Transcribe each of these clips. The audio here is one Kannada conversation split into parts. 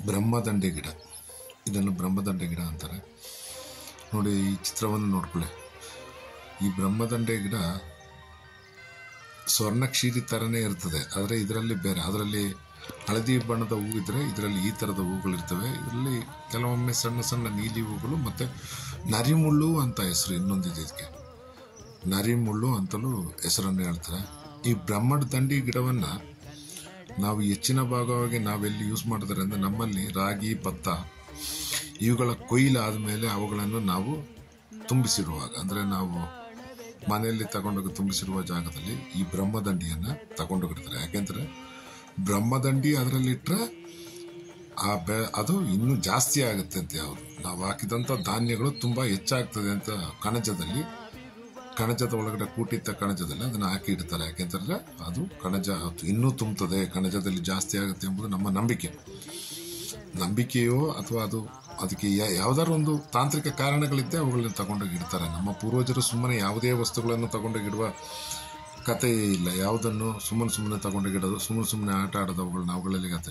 ಬ್ರಹ್ಮದಂಡೆ ಗಿಡ ಇದನ್ನು ಬ್ರಹ್ಮದಂಡೆ ಗಿಡ ಅಂತಾರೆ ನೋಡಿ ಈ ಚಿತ್ರವನ್ನು ನೋಡ್ಕೊಳ್ಳಿ ಈ ಬ್ರಹ್ಮದಂಡೆ ಗಿಡ ಸ್ವರ್ಣಕ್ಷೀರಿ ಥರನೇ ಇರ್ತದೆ ಆದರೆ ಇದರಲ್ಲಿ ಬೇರೆ ಅದರಲ್ಲಿ ಹಳದಿ ಬಣ್ಣದ ಹೂ ಇದ್ದರೆ ಇದರಲ್ಲಿ ಈ ಥರದ ಹೂಗಳಿರ್ತವೆ ಇದರಲ್ಲಿ ಕೆಲವೊಮ್ಮೆ ಸಣ್ಣ ಸಣ್ಣ ನೀಲಿ ಹೂಗಳು ಮತ್ತು ನರಿಮುಳ್ಳು ಅಂತ ಹೆಸರು ಇನ್ನೊಂದಿದೆ ಇದಕ್ಕೆ ನರಿಮುಳ್ಳು ಅಂತಲೂ ಹೆಸರನ್ನು ಹೇಳ್ತಾರೆ ಈ ಬ್ರಹ್ಮಣ ದಂಡಿ ಗಿಡವನ್ನು ನಾವು ಹೆಚ್ಚಿನ ಭಾಗವಾಗಿ ನಾವೆಲ್ಲಿ ಯೂಸ್ ಮಾಡಿದ್ರೆ ಅಂದರೆ ನಮ್ಮಲ್ಲಿ ರಾಗಿ ಭತ್ತ ಇವುಗಳ ಕೊಯ್ಲಾದ ಮೇಲೆ ಅವುಗಳನ್ನು ನಾವು ತುಂಬಿಸಿರುವಾಗ ಅಂದರೆ ನಾವು ಮನೆಯಲ್ಲಿ ತಗೊಂಡೋಗಿ ತುಂಬಿಸಿರುವ ಜಾಗದಲ್ಲಿ ಈ ಬ್ರಹ್ಮದಂಡಿಯನ್ನು ತಗೊಂಡೋಗಿರ್ತಾರೆ ಯಾಕೆಂದರೆ ಬ್ರಹ್ಮದಂಡಿ ಅದರಲ್ಲಿಟ್ಟರೆ ಆ ಬೆ ಅದು ಇನ್ನೂ ಜಾಸ್ತಿ ಆಗುತ್ತೆ ಅಂತ ಅವರು ನಾವು ಹಾಕಿದಂಥ ಧಾನ್ಯಗಳು ತುಂಬ ಹೆಚ್ಚಾಗ್ತದೆ ಅಂತ ಕಣಜದಲ್ಲಿ ಕಣಜದ ಒಳಗಡೆ ಕೂಟಿದ್ದ ಕಣಜದಲ್ಲಿ ಅದನ್ನು ಹಾಕಿ ಇಡ್ತಾರೆ ಯಾಕೆಂತಂದ್ರೆ ಅದು ಕಣಜ ಇನ್ನೂ ತುಂಬುತ್ತದೆ ಕಣಜದಲ್ಲಿ ಜಾಸ್ತಿ ಆಗುತ್ತೆ ಎಂಬುದು ನಮ್ಮ ನಂಬಿಕೆ ನಂಬಿಕೆಯೋ ಅಥವಾ ಅದು ಅದಕ್ಕೆ ಯಾ- ಯಾವ್ದಾದ್ರು ಒಂದು ತಾಂತ್ರಿಕ ಕಾರಣಗಳಿದ್ದೆ ಅವುಗಳನ್ನ ತಗೊಂಡೋಗಿ ಇಡ್ತಾರೆ ನಮ್ಮ ಪೂರ್ವಜರು ಸುಮ್ಮನೆ ಯಾವುದೇ ವಸ್ತುಗಳನ್ನು ತಗೊಂಡೋಗಿ ಇಡುವ ಕಥೆಯೇ ಇಲ್ಲ ಯಾವುದನ್ನು ಸುಮ್ಮನೆ ಸುಮ್ಮನೆ ತಗೊಂಡೋಗಿಡೋದು ಸುಮ್ಮನೆ ಸುಮ್ಮನೆ ಆಟ ಆಡೋದು ಅವುಗಳನ್ನ ಅವುಗಳಲ್ಲಿ ಕತೆ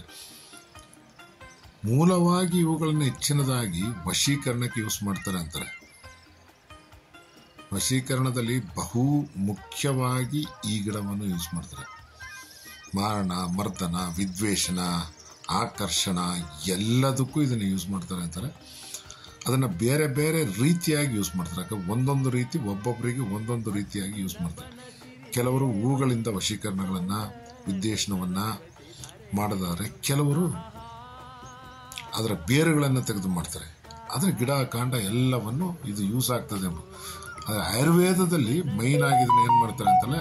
ಮೂಲವಾಗಿ ಇವುಗಳನ್ನು ಹೆಚ್ಚಿನದಾಗಿ ವಶೀಕರಣಕ್ಕೆ ಯೂಸ್ ಮಾಡ್ತಾರೆ ಅಂತಾರೆ ವಶೀಕರಣದಲ್ಲಿ ಬಹು ಮುಖ್ಯವಾಗಿ ಈ ಗಿಡವನ್ನು ಯೂಸ್ ಮಾಡ್ತಾರೆ ಮಾರಣ ಮರ್ದನ ವಿದ್ವೇಷಣ ಆಕರ್ಷಣ ಎಲ್ಲದಕ್ಕೂ ಇದನ್ನು ಯೂಸ್ ಮಾಡ್ತಾರೆ ಅಂತಾರೆ ಅದನ್ನು ಬೇರೆ ಬೇರೆ ರೀತಿಯಾಗಿ ಯೂಸ್ ಮಾಡ್ತಾರೆ ಯಾಕಂದ್ರೆ ಒಂದೊಂದು ರೀತಿ ಒಬ್ಬೊಬ್ಬರಿಗೆ ಒಂದೊಂದು ರೀತಿಯಾಗಿ ಯೂಸ್ ಮಾಡ್ತಾರೆ ಕೆಲವರು ಹೂಗಳಿಂದ ವಶೀಕರಣಗಳನ್ನು ವಿದ್ವೇಷಣವನ್ನು ಮಾಡಿದಾರೆ ಕೆಲವರು ಅದರ ಬೇರುಗಳನ್ನು ತೆಗೆದು ಮಾಡ್ತಾರೆ ಅದರ ಗಿಡ ಕಾಂಡ ಎಲ್ಲವನ್ನು ಇದು ಯೂಸ್ ಆಗ್ತದೆ ಎಂಬ ಆದರೆ ಆಯುರ್ವೇದದಲ್ಲಿ ಮೈನ್ ಆಗಿ ಇದನ್ನ ಏನು ಮಾಡ್ತಾರೆ ಅಂತಂದ್ರೆ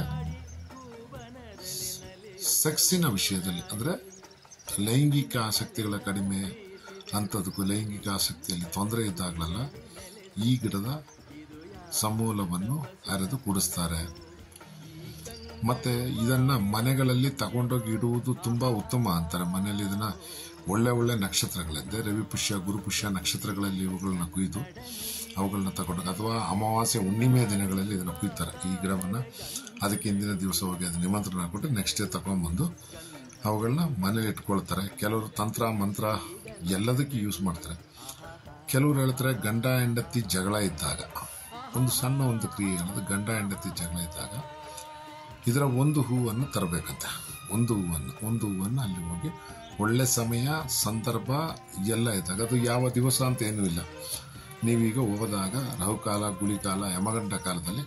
ಸೆಕ್ಸಿನ ವಿಷಯದಲ್ಲಿ ಅಂದರೆ ಲೈಂಗಿಕ ಆಸಕ್ತಿಗಳ ಕಡಿಮೆ ಅಂಥದಕ್ಕೂ ಲೈಂಗಿಕ ಆಸಕ್ತಿಯಲ್ಲಿ ತೊಂದರೆ ಇದ್ದಾಗಲೆಲ್ಲ ಈ ಗಿಡದ ಸಮೂಲವನ್ನು ಅರೆದು ಕುಡಿಸ್ತಾರೆ ಮತ್ತೆ ಇದನ್ನ ಮನೆಗಳಲ್ಲಿ ತಗೊಂಡೋಗಿ ಇಡುವುದು ತುಂಬಾ ಉತ್ತಮ ಅಂತಾರೆ ಮನೆಯಲ್ಲಿ ಇದನ್ನ ಒಳ್ಳೆ ಒಳ್ಳೆ ನಕ್ಷತ್ರಗಳಿಂದ ರವಿ ಪುಷ್ಯ ಗುರು ಪುಷ್ಯ ನಕ್ಷತ್ರಗಳಲ್ಲಿ ಇವುಗಳನ್ನ ಕುಯ್ದು ಅವುಗಳನ್ನ ತಗೊಂಡೋಗಿ ಅಥವಾ ಅಮಾವಾಸ್ಯೆ ಹುಣ್ಣಿಮೆಯ ದಿನಗಳಲ್ಲಿ ಇದನ್ನ ಕುಯ್ತಾರೆ ಈ ಗಿಡವನ್ನ ಅದಕ್ಕೆ ಹಿಂದಿನ ದಿವಸ ಹೋಗಿ ಅದು ನಿಮಂತ್ರಣ ಕೊಟ್ಟು ನೆಕ್ಸ್ಟ್ ಡೇ ತಗೊಂಡ್ಬಂದು ಅವುಗಳನ್ನ ಮನೇಲಿ ಇಟ್ಕೊಳ್ತಾರೆ ಕೆಲವರು ತಂತ್ರ ಮಂತ್ರ ಎಲ್ಲದಕ್ಕೂ ಯೂಸ್ ಮಾಡ್ತಾರೆ ಕೆಲವರು ಹೇಳ್ತಾರೆ ಗಂಡ ಹೆಂಡತಿ ಜಗಳ ಇದ್ದಾಗ ಒಂದು ಸಣ್ಣ ಒಂದು ಕ್ರಿಯೆ ಅನ್ನೋದು ಗಂಡ ಹೆಂಡತಿ ಜಗಳ ಇದ್ದಾಗ ಇದರ ಒಂದು ಹೂವನ್ನು ತರಬೇಕಂತೆ ಒಂದು ಹೂವನ್ನು ಒಂದು ಹೂವನ್ನು ಅಲ್ಲಿ ಹೋಗಿ ಒಳ್ಳೆ ಸಮಯ ಸಂದರ್ಭ ಎಲ್ಲ ಇದ್ದಾಗ ಅದು ಯಾವ ದಿವಸ ಅಂತ ಏನೂ ಇಲ್ಲ ನೀವೀಗ ಹೋದಾಗ ರಾಹುಕಾಲ ಗುಳಿಕಾಲ ಯಮಗಂಡ ಕಾಲದಲ್ಲಿ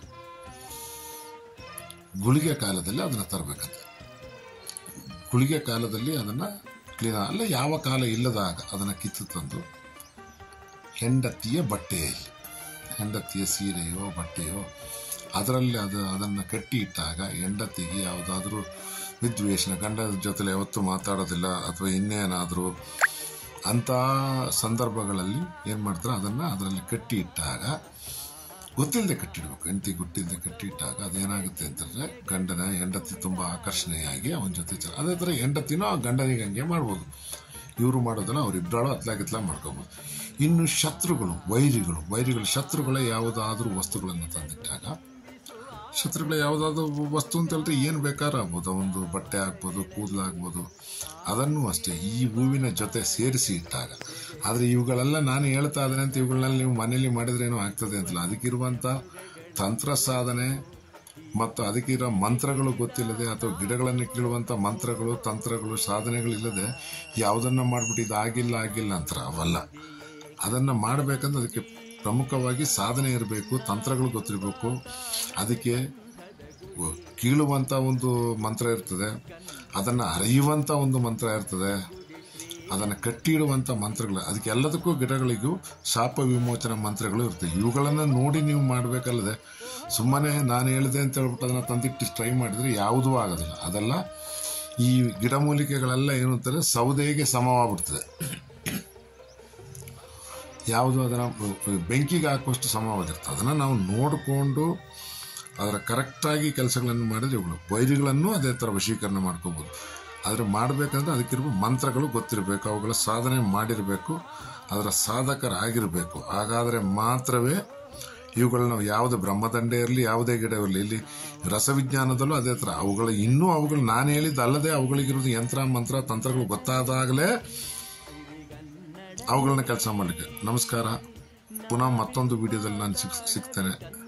ಗುಳಿಗೆ ಕಾಲದಲ್ಲಿ ಅದನ್ನು ತರಬೇಕಂತೆ ಗುಳಿಗೆ ಕಾಲದಲ್ಲಿ ಅದನ್ನು ಕ್ಲೀನ್ ಅಲ್ಲ ಯಾವ ಕಾಲ ಇಲ್ಲದಾಗ ಅದನ್ನು ಕಿತ್ತು ತಂದು ಹೆಂಡತಿಯ ಬಟ್ಟೆಯಲ್ಲಿ ಹೆಂಡತಿಯ ಸೀರೆಯೋ ಬಟ್ಟೆಯೋ ಅದರಲ್ಲಿ ಅದು ಅದನ್ನು ಕಟ್ಟಿ ಇಟ್ಟಾಗ ಹೆಂಡತಿಗೆ ಯಾವುದಾದ್ರೂ ವಿದ್ವೇಷಣ ಗಂಡನ ಜೊತೆಲಿ ಯಾವತ್ತೂ ಮಾತಾಡೋದಿಲ್ಲ ಅಥವಾ ಇನ್ನೇನಾದರೂ ಅಂಥ ಸಂದರ್ಭಗಳಲ್ಲಿ ಏನು ಮಾಡ್ತಾರೆ ಅದನ್ನು ಅದರಲ್ಲಿ ಕಟ್ಟಿ ಇಟ್ಟಾಗ ಗೊತ್ತಿಲ್ಲದೆ ಕಟ್ಟಿಡ್ಬೇಕು ಹೆಂಡತಿ ಗೊತ್ತಿಲ್ಲದೆ ಕಟ್ಟಿಟ್ಟಾಗ ಅದೇನಾಗುತ್ತೆ ಅಂತಂದ್ರೆ ಗಂಡನ ಹೆಂಡತಿ ತುಂಬ ಆಕರ್ಷಣೆಯಾಗಿ ಅವನ ಜೊತೆ ಚಲ ಅದೇ ಥರ ಹೆಂಡತಿನೂ ಆ ಗಂಡನಿಗೆ ಹಂಗೆ ಮಾಡ್ಬೋದು ಇವರು ಮಾಡೋದನ್ನ ಅವ್ರಿಬ್ಬರಾಳು ಅತ್ಲಾಗಿತ್ಲ ಮಾಡ್ಕೋಬೋದು ಇನ್ನು ಶತ್ರುಗಳು ವೈರಿಗಳು ವೈರಿಗಳು ಶತ್ರುಗಳ ಯಾವುದಾದ್ರೂ ವಸ್ತುಗಳನ್ನು ತಂದಿಟ್ಟಾಗ ಶತ್ರುಗಳ ಯಾವುದಾದ್ರೂ ವಸ್ತು ಅಂತ ಹೇಳಿದ್ರೆ ಏನು ಬೇಕಾದ್ರೂ ಆಗ್ಬೋದು ಒಂದು ಬಟ್ಟೆ ಆಗ್ಬೋದು ಕೂದಲಾಗ್ಬೋದು ಅದನ್ನು ಅಷ್ಟೇ ಈ ಹೂವಿನ ಜೊತೆ ಸೇರಿಸಿ ಇಟ್ಟಾಗ ಆದರೆ ಇವುಗಳೆಲ್ಲ ನಾನು ಹೇಳ್ತಾ ಇದ್ದೇನೆ ಅಂತ ಇವುಗಳನ್ನೆಲ್ಲ ನೀವು ಮನೇಲಿ ಮಾಡಿದ್ರೆ ಏನೋ ಆಗ್ತದೆ ಅಂತಲ್ಲ ಅದಕ್ಕಿರುವಂಥ ತಂತ್ರ ಸಾಧನೆ ಮತ್ತು ಅದಕ್ಕಿರೋ ಮಂತ್ರಗಳು ಗೊತ್ತಿಲ್ಲದೆ ಅಥವಾ ಗಿಡಗಳನ್ನು ಕೀಳುವಂಥ ಮಂತ್ರಗಳು ತಂತ್ರಗಳು ಸಾಧನೆಗಳಿಲ್ಲದೆ ಯಾವುದನ್ನು ಮಾಡಿಬಿಟ್ಟು ಇದು ಆಗಿಲ್ಲ ಆಗಿಲ್ಲ ಅಂತಾರೆ ಅವಲ್ಲ ಅದನ್ನು ಮಾಡಬೇಕಂದ್ರೆ ಅದಕ್ಕೆ ಪ್ರಮುಖವಾಗಿ ಸಾಧನೆ ಇರಬೇಕು ತಂತ್ರಗಳು ಗೊತ್ತಿರಬೇಕು ಅದಕ್ಕೆ ಕೀಳುವಂಥ ಒಂದು ಮಂತ್ರ ಇರ್ತದೆ ಅದನ್ನು ಅರಿಯುವಂಥ ಒಂದು ಮಂತ್ರ ಇರ್ತದೆ ಅದನ್ನು ಕಟ್ಟಿಡುವಂಥ ಮಂತ್ರಗಳು ಅದಕ್ಕೆ ಎಲ್ಲದಕ್ಕೂ ಗಿಡಗಳಿಗೂ ಶಾಪ ವಿಮೋಚನ ಮಂತ್ರಗಳು ಇರ್ತವೆ ಇವುಗಳನ್ನು ನೋಡಿ ನೀವು ಮಾಡಬೇಕಲ್ಲದೆ ಸುಮ್ಮನೆ ನಾನು ಹೇಳಿದೆ ಅಂತ ಹೇಳ್ಬಿಟ್ಟು ಅದನ್ನು ತಂದಿಟ್ಟು ಟ್ರೈ ಮಾಡಿದರೆ ಯಾವುದೂ ಆಗೋದಿಲ್ಲ ಅದೆಲ್ಲ ಈ ಗಿಡಮೂಲಿಕೆಗಳೆಲ್ಲ ಏನು ಅಂತಾರೆ ಸೌದೆಗೆ ಸಮವಾಗ್ಬಿಡ್ತದೆ ಯಾವುದು ಅದನ್ನು ಬೆಂಕಿಗೆ ಹಾಕುವಷ್ಟು ಸಮವಾಗಿರ್ತದೆ ಅದನ್ನು ನಾವು ನೋಡಿಕೊಂಡು ಅದರ ಕರೆಕ್ಟಾಗಿ ಕೆಲಸಗಳನ್ನು ಮಾಡಿದ್ರೆ ಇವುಗಳು ವೈರಿಗಳನ್ನು ಅದೇ ಥರ ವಶೀಕರಣ ಮಾಡ್ಕೋಬೋದು ಆದರೆ ಮಾಡಬೇಕಂದ್ರೆ ಅದಕ್ಕಿರುವ ಮಂತ್ರಗಳು ಗೊತ್ತಿರಬೇಕು ಅವುಗಳ ಸಾಧನೆ ಮಾಡಿರಬೇಕು ಅದರ ಸಾಧಕರಾಗಿರಬೇಕು ಹಾಗಾದರೆ ಮಾತ್ರವೇ ಇವುಗಳನ್ನ ಯಾವುದೇ ಬ್ರಹ್ಮದಂಡೆ ಇರಲಿ ಯಾವುದೇ ಗಿಡ ಇರಲಿ ಇಲ್ಲಿ ರಸವಿಜ್ಞಾನದಲ್ಲೂ ಅದೇ ಥರ ಅವುಗಳ ಇನ್ನೂ ಅವುಗಳು ನಾನು ಹೇಳಿದ್ದು ಅಲ್ಲದೆ ಅವುಗಳಿಗಿರೋದು ಯಂತ್ರ ಮಂತ್ರ ತಂತ್ರಗಳು ಗೊತ್ತಾದಾಗಲೇ ಅವುಗಳನ್ನ ಕೆಲಸ ಮಾಡಲಿಕ್ಕೆ ನಮಸ್ಕಾರ ಪುನಃ ಮತ್ತೊಂದು ವಿಡಿಯೋದಲ್ಲಿ ನಾನು ಸಿಕ್ ಸಿಗ್ತೇನೆ